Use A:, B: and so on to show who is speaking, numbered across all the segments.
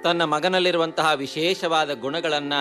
A: ತನ್ನ ಮಗನಲ್ಲಿರುವಂತಹ ವಿಶೇಷವಾದ ಗುಣಗಳನ್ನ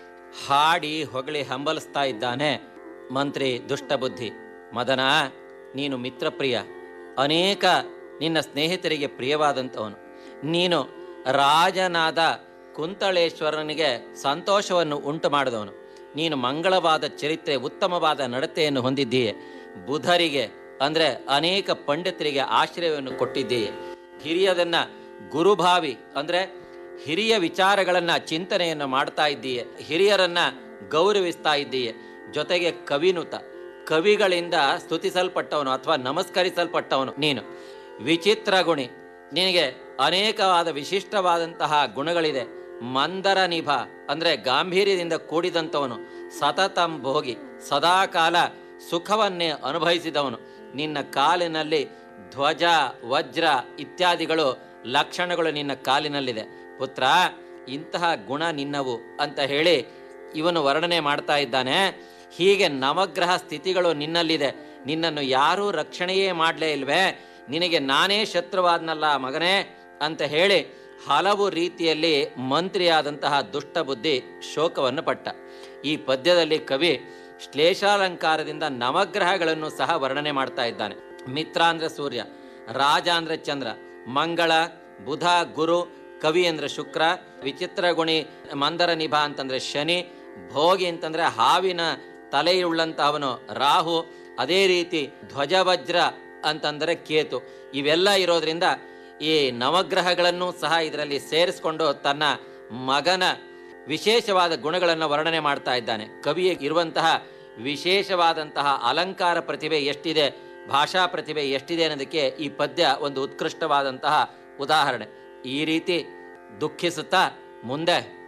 A: ಹಾಡಿ ಹೊಗಳಿ ಹಂಬಲಿಸ್ತಾ ಇದ್ದಾನೆ ಮಂತ್ರಿ ದುಷ್ಟಬುದ್ಧಿ ಮದನ ನೀನು ಮಿತ್ರಪ್ರಿಯ ಅನೇಕ ನಿನ್ನ ಸ್ನೇಹಿತರಿಗೆ ಪ್ರಿಯವಾದಂಥವನು ನೀನು ರಾಜನಾದ ಕುಂತಳೇಶ್ವರನಿಗೆ ಸಂತೋಷವನ್ನು ಉಂಟು ಮಾಡಿದವನು ನೀನು ಮಂಗಳವಾದ ಚರಿತ್ರೆ ಉತ್ತಮವಾದ ನಡತೆಯನ್ನು ಹೊಂದಿದ್ದೀಯೆ ಬುಧರಿಗೆ ಅಂದ್ರೆ ಅನೇಕ ಪಂಡಿತರಿಗೆ ಆಶ್ರಯವನ್ನು ಕೊಟ್ಟಿದ್ದೀಯೆ ಹಿರಿಯದನ್ನ ಗುರುಭಾವಿ ಅಂದ್ರೆ ಹಿರಿಯ ವಿಚಾರಗಳನ್ನ ಚಿಂತನೆಯನ್ನು ಮಾಡ್ತಾ ಇದ್ದೀಯೆ ಹಿರಿಯರನ್ನ ಗೌರವಿಸ್ತಾ ಇದ್ದೀಯೆ ಜೊತೆಗೆ ಕವಿನುತ ಕವಿಗಳಿಂದ ಸ್ತುತಿಸಲ್ಪಟ್ಟವನು ಅಥವಾ ನಮಸ್ಕರಿಸಲ್ಪಟ್ಟವನು ನೀನು ವಿಚಿತ್ರ ಗುಣಿ ನಿನಗೆ ಅನೇಕವಾದ ವಿಶಿಷ್ಟವಾದಂತಹ ಗುಣಗಳಿದೆ ಮಂದರ ನಿಭ ಅಂದ್ರೆ ಗಾಂಭೀರ್ಯದಿಂದ ಕೂಡಿದಂಥವನು ಸತತಂ ಭೋಗಿ ಸದಾಕಾಲ ಸುಖವನ್ನೇ ಅನುಭವಿಸಿದವನು ನಿನ್ನ ಕಾಲಿನಲ್ಲಿ ಧ್ವಜ ವಜ್ರ ಇತ್ಯಾದಿಗಳು ಲಕ್ಷಣಗಳು ನಿನ್ನ ಕಾಲಿನಲ್ಲಿದೆ ಪುತ್ರ ಇಂತಹ ಗುಣ ನಿನ್ನವು ಅಂತ ಹೇಳಿ ಇವನು ವರ್ಣನೆ ಮಾಡ್ತಾ ಇದ್ದಾನೆ ಹೀಗೆ ನವಗ್ರಹ ಸ್ಥಿತಿಗಳು ನಿನ್ನಲ್ಲಿದೆ ನಿನ್ನನ್ನು ಯಾರೂ ರಕ್ಷಣೆಯೇ ಮಾಡಲೇ ಇಲ್ವೇ ನಿನಗೆ ನಾನೇ ಶತ್ರುವಾದ್ನಲ್ಲ ಮಗನೇ ಅಂತ ಹೇಳಿ ಹಲವು ರೀತಿಯಲ್ಲಿ ಮಂತ್ರಿಯಾದಂತಹ ದುಷ್ಟ ಬುದ್ಧಿ ಶೋಕವನ್ನು ಪಟ್ಟ ಈ ಪದ್ಯದಲ್ಲಿ ಕವಿ ಶ್ಲೇಷಾಲಂಕಾರದಿಂದ ನವಗ್ರಹಗಳನ್ನು ಸಹ ವರ್ಣನೆ ಮಾಡ್ತಾ ಇದ್ದಾನೆ ಮಿತ್ರ ಅಂದ್ರೆ ಸೂರ್ಯ ರಾಜ ಅಂದ್ರೆ ಚಂದ್ರ ಮಂಗಳ ಬುಧ ಗುರು ಕವಿ ಅಂದ್ರೆ ಶುಕ್ರ ವಿಚಿತ್ರ ಗುಣಿ ಮಂದರ ನಿಭ ಅಂತಂದ್ರೆ ಶನಿ ಭೋಗಿ ಅಂತಂದ್ರೆ ಹಾವಿನ ತಲೆಯುಳ್ಳಂತಹವನು ರಾಹು ಅದೇ ರೀತಿ ಧ್ವಜವಜ್ರ ಅಂತಂದರೆ ಕೇತು ಇವೆಲ್ಲ ಇರೋದ್ರಿಂದ ಈ ನವಗ್ರಹಗಳನ್ನು ಸಹ ಇದರಲ್ಲಿ ಸೇರಿಸ್ಕೊಂಡು ತನ್ನ ಮಗನ ವಿಶೇಷವಾದ ಗುಣಗಳನ್ನು ವರ್ಣನೆ ಮಾಡ್ತಾ ಇದ್ದಾನೆ ಕವಿಯ ಇರುವಂತಹ ವಿಶೇಷವಾದಂತಹ ಅಲಂಕಾರ ಪ್ರತಿಭೆ ಎಷ್ಟಿದೆ ಭಾಷಾ ಪ್ರತಿಭೆ ಎಷ್ಟಿದೆ ಅನ್ನೋದಕ್ಕೆ ಈ ಪದ್ಯ ಒಂದು ಉತ್ಕೃಷ್ಟವಾದಂತಹ ಉದಾಹರಣೆ ಈ ರೀತಿ ದುಃಖಿಸುತ್ತಾ ಮುಂದೆ